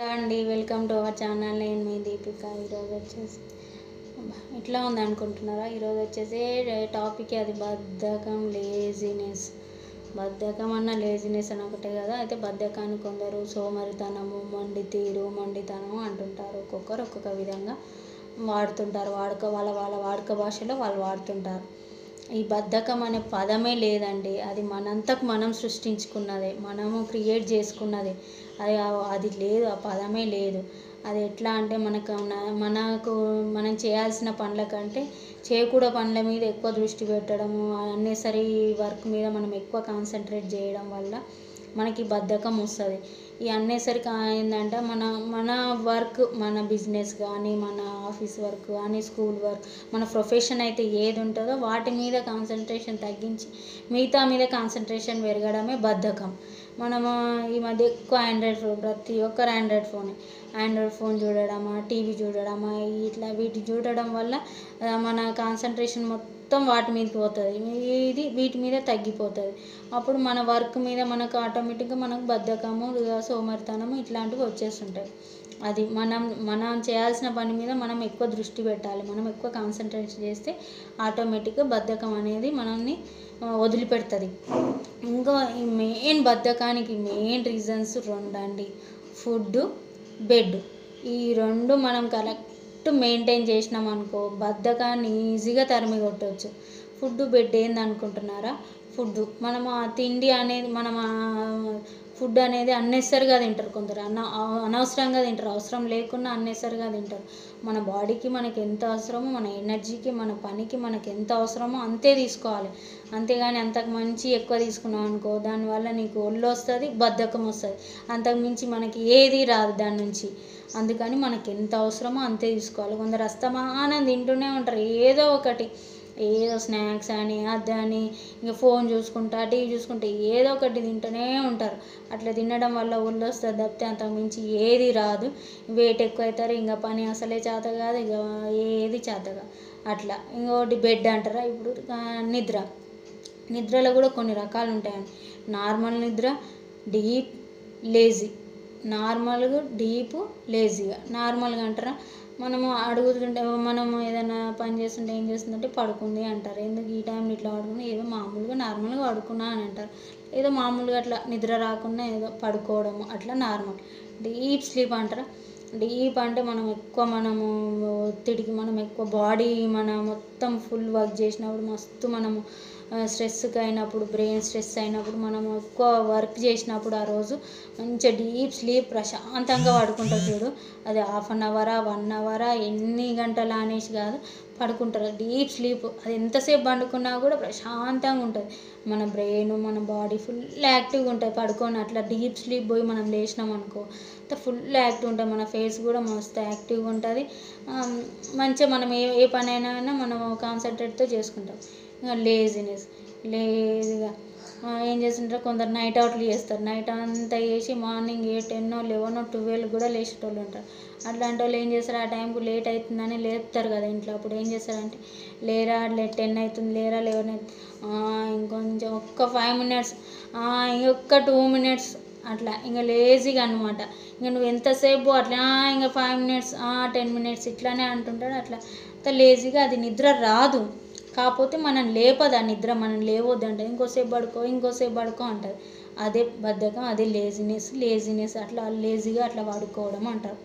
అండి welcome to our channel నేను మీ దీపిక ఈరోజు వచ్చేసి అబ్బా, ఇట్లా ఉంది అనుకుంటున్నారా ఈరోజు వచ్చేసి టాపిక్ అది బద్ధకం లేజినెస్ బద్ధకం అన్న లేజినెస్ అని ఒకటే కదా అయితే బద్ధకాన్ని కొందరు సోమరితనము మొండి తీరు మొండితనము అంటుంటారు ఒక్కొక్కరు ఒక్కొక్క విధంగా వాడుతుంటారు వాడుక వాళ్ళ వాళ్ళ వాడుక భాషలో వాళ్ళు వాడుతుంటారు ఈ బద్ధకం అనే పదమే లేదండి అది మనంతకు మనం సృష్టించుకున్నదే మనము క్రియేట్ చేసుకున్నదే అది ఆ- అది లేదు ఆ పదమే లేదు అది ఎట్లా అంటే మనకు ఉన్న- మనకు మనం చేయాల్సిన పనుల కంటే చేయకూడ పనుల మీద ఎక్కువ దృష్టి పెట్టడము అన్నెసరీ వర్క్ మీద మనం ఎక్కువ కాన్సన్ట్రేట్ చేయడం వల్ల మనకి బద్ధకం వస్తుంది ఈ అన్నెసరి ఏంటంటే మన మన వర్క్ మన బిజినెస్ కానీ మన ఆఫీస్ వర్క్ కానీ స్కూల్ వర్క్ మన ప్రొఫెషన్ అయితే ఏది ఉంటుందో వాటి మీద కాన్సన్ట్రేషన్ తగ్గించి మిగతా మీద కాన్సన్ట్రేషన్ పెరగడమే బద్ధకం మనము ఈ మధ్య ఎక్కువ ఆండ్రాయిడ్ ఫోన్ ప్రతి ఒక్కరు ఆండ్రాయిడ్ ఫోనే ఆండ్రాయిడ్ ఫోన్ చూడడమా టీవీ చూడడమా ఇట్లా వీటి చూడడం వల్ల ఆ, మన కాన్సన్ట్రేషన్ మొత్తం వాటి మీదకి పోతుంది ఇది వీటి మీద తగ్గిపోతుంది అప్పుడు మన వర్క్ మీద మనకు ఆటోమేటిక్గా మనకు బద్ధకము ఇక సోమరితనము ఇట్లాంటివి వచ్చేస్తుంటాయి అది మనం మనం చేయాల్సిన పని మీద మనం ఎక్కువ దృష్టి పెట్టాలి మనం ఎక్కువ కాన్సన్ట్రేట్ చేస్తే ఆటోమేటిక్గా బద్ధకం అనేది మనల్ని ఆ, వదిలిపెడుతుంది ఇంకా ఈ మెయిన్ బద్ధకానికి మెయిన్ రీజన్స్ రెండండి ఫుడ్ బెడ్ ఈ రెండు మనం కరెక్ట్ మెయింటైన్ చేసినాం అనుకో బద్ధకాన్ని ఈజీగా తరిమి కొట్టవచ్చు ఫుడ్ బెడ్ ఏంది అనుకుంటున్నారా ఫుడ్ మనం ఆ తిండి అనేది మనం ఫుడ్ అనేది అన్నెసరిగా తింటారు కొందరు అన్న అనవసరంగా తింటారు అవసరం లేకుండా అన్నెసరిగా తింటారు మన బాడీకి మనకి ఎంత అవసరమో మన ఎనర్జీకి మన పనికి మనకి ఎంత అవసరమో అంతే తీసుకోవాలి అంతేగాని అంతకు మంచి ఎక్కువ తీసుకున్నాం అనుకో దానివల్ల నీకు ఒళ్ళు వస్తుంది బద్ధకం వస్తుంది అంతకు మించి మనకి ఏది రాదు దాని నుంచి అందుకని మనకి ఎంత అవసరమో అంతే తీసుకోవాలి కొందరు అస్తమానం తింటూనే ఉంటారు ఏదో ఒకటి ఏదో స్నాక్స్ అని అదని ఇంకా ఫోన్ చూసుకుంటా టీవీ చూసుకుంటా ఏదో ఒకటి తింటూనే ఉంటారు అట్లా తినడం వల్ల ఒళ్ళు వస్తుంది తప్పితే అంతకు మించి ఏది రాదు వెయిట్ ఎక్కువ అవుతారు ఇంకా పని అసలే చేత కాదు ఇక ఏది చేత కాదు అట్లా ఇంకోటి బెడ్ అంటారా ఇప్పుడు ఆ, నిద్ర నిద్రలో కూడా కొన్ని రకాలు ఉంటాయండి నార్మల్ నిద్ర డీప్ లేజీ నార్మల్గా డీప్ లేజీగా నార్మల్గా అంటారా మనము అడుగుతుంటే మనము ఏదైనా పని చేస్తుంటే ఏం చేస్తుందంటే పడుకుంది అంటారు ఎందుకు ఈ టైంలో ఇట్లా పడుకున్నా ఏదో మామూలుగా నార్మల్గా పడుకున్నా అని అంటారు ఏదో మామూలుగా అట్లా నిద్ర రాకుండా ఏదో పడుకోవడము అట్లా నార్మల్ డీప్ స్లీప్ అంటారా డీప్ అంటే మనం ఎక్కువ మనము ఒత్తిడికి మనం ఎక్కువ బాడీ మన మొత్తం ఫుల్ వర్క్ చేసినప్పుడు మస్తు మనము స్ట్రెస్కి అయినప్పుడు బ్రెయిన్ స్ట్రెస్ అయినప్పుడు మనం ఎక్కువ వర్క్ చేసినప్పుడు ఆ రోజు మంచిగా డీప్ స్లీప్ ప్రశాంతంగా పడుకుంటారు చూడు అది హాఫ్ అన్ అవరా వన్ అవరా ఎన్ని గంటలు అనేసి కాదు పడుకుంటారు డీప్ స్లీప్ అది ఎంతసేపు పండుకున్నా కూడా ప్రశాంతంగా ఉంటుంది మన బ్రెయిన్ మన బాడీ ఫుల్ యాక్టివ్గా ఉంటుంది పడుకొని అట్లా డీప్ స్లీప్ పోయి మనం లేచినాం అనుకో ఫుల్ యాక్టివ్ ఉంటుంది మన ఫేస్ కూడా మస్తు యాక్టివ్గా ఉంటుంది ఆ, మంచిగా మనం ఏ ఏ పని అయినా అయినా మనం కాన్సన్ట్రేట్తో చేసుకుంటాం ఇంకా లేజినెస్ లేజిగా ఏం చేస్తుంటారు కొందరు నైట్ అవుట్లు చేస్తారు నైట్ అంతా చేసి మార్నింగ్ ఏ టెన్ లెవెన్ ట్వెల్వ్ కూడా లేచేటోళ్ళు ఉంటారు అట్లాంటి వాళ్ళు ఏం చేస్తారు ఆ టైంకు లేట్ అవుతుందని లేపుతారు కదా ఇంట్లో అప్పుడు ఏం చేస్తారంటే లేరా లే టెన్ అవుతుంది లేరా లెవెన్ అవుతుంది ఇంకొంచెం ఒక్క ఫైవ్ మినిట్స్ ఇంకొక టూ మినిట్స్ అట్లా ఇంకా లేజీగా అనమాట ఇంకా నువ్వు ఎంతసేపు అట్లా "ఆ, ఇంకా ఫైవ్ మినిట్స్ టెన్ మినిట్స్ ఇట్లానే అంటుంటాడు అట్లా అంత లేజీగా అది నిద్ర రాదు కాకపోతే మనం లేపదు ఆ నిద్ర మనం లేవద్దు అంటే ఇంకోసేపు పడుకో ఇంకోసేపు పడుకో అంటారు అదే బద్ధకం అదే లేజినెస్ లేజినెస్ అట్లా లేజీగా అట్లా పడుకోవడం అంటారు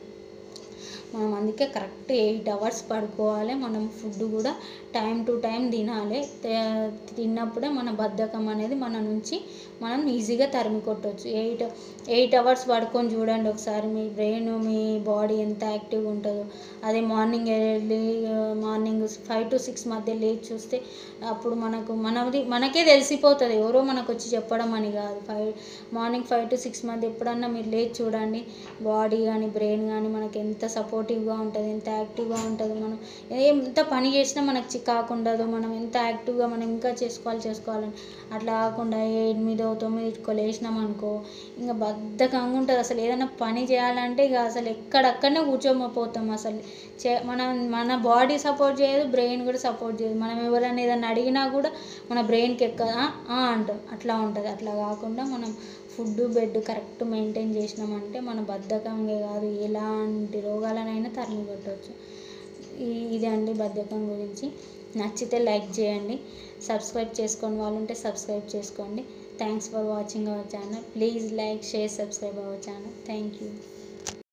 మనం అందుకే కరెక్ట్ ఎయిట్ అవర్స్ పడుకోవాలి మనం ఫుడ్ కూడా టైం టు టైం తినాలి తే- తిన్నప్పుడే మన బద్ధకం అనేది మన నుంచి మనం ఈజీగా తరిమి కొట్టవచ్చు ఎయిట్ ఎయిట్ అవర్స్ పడుకొని చూడండి ఒకసారి మీ బ్రెయిన్ మీ బాడీ ఎంత యాక్టివ్గా ఉంటుందో అదే మార్నింగ్ వెళ్ళి మార్నింగ్ ఫైవ్ టు సిక్స్ మధ్య లేచి చూస్తే అప్పుడు మనకు మనది మనకే తెలిసిపోతుంది ఎవరో మనకు వచ్చి చెప్పడం అని కాదు five morning five to six మధ్య ఎప్పుడన్నా మీరు లేచి చూడండి బాడీ కానీ బ్రెయిన్ కానీ మనకి ఎంత సపోర్టివ్గా ఉంటుంది ఎంత యాక్టివ్గా ఉంటుంది మనం ఎంత పని చేసినా మనకు చికాకు ఉండదు మనం ఎంత యాక్టివ్గా మనం ఇంకా చేసుకోవాలి చేసుకోవాలని అట్లా కాకుండా ఎనిమిదో తొమ్మిదికో లేచినాం అనుకో ఇంకా బద్ధకంగా ఉంటుంది అసలు ఏదైనా పని చేయాలంటే ఇక అసలు ఎక్కడక్కడనే కూర్చోకపోతాం అసలు చే మనం మన బాడీ సపోర్ట్ చేయదు బ్రెయిన్ కూడా సపోర్ట్ చేయదు మనం ఎవరైనా ఏదైనా అడిగినా కూడా మన బ్రెయిన్కి ఎక్క "ఆ, ఆ" అంటాం అట్లా ఉంటుంది అట్లా కాకుండా మనం ఫుడ్ బెడ్ కరెక్ట్ మెయింటైన్ చేసినామంటే మన బద్ధకంగా కాదు ఎలాంటి రోగాలనైనా తరిమి కొట్టవచ్చు ఈ- ఇదే అండి బద్ధకం గురించి నచ్చితే లైక్ చేయండి సబ్స్క్రైబ్ చేసుకొని వాళ్ళు ఉంటే సబ్స్క్రైబ్ చేసుకోండి thanks for watching our channel please like share subscribe our channel thank you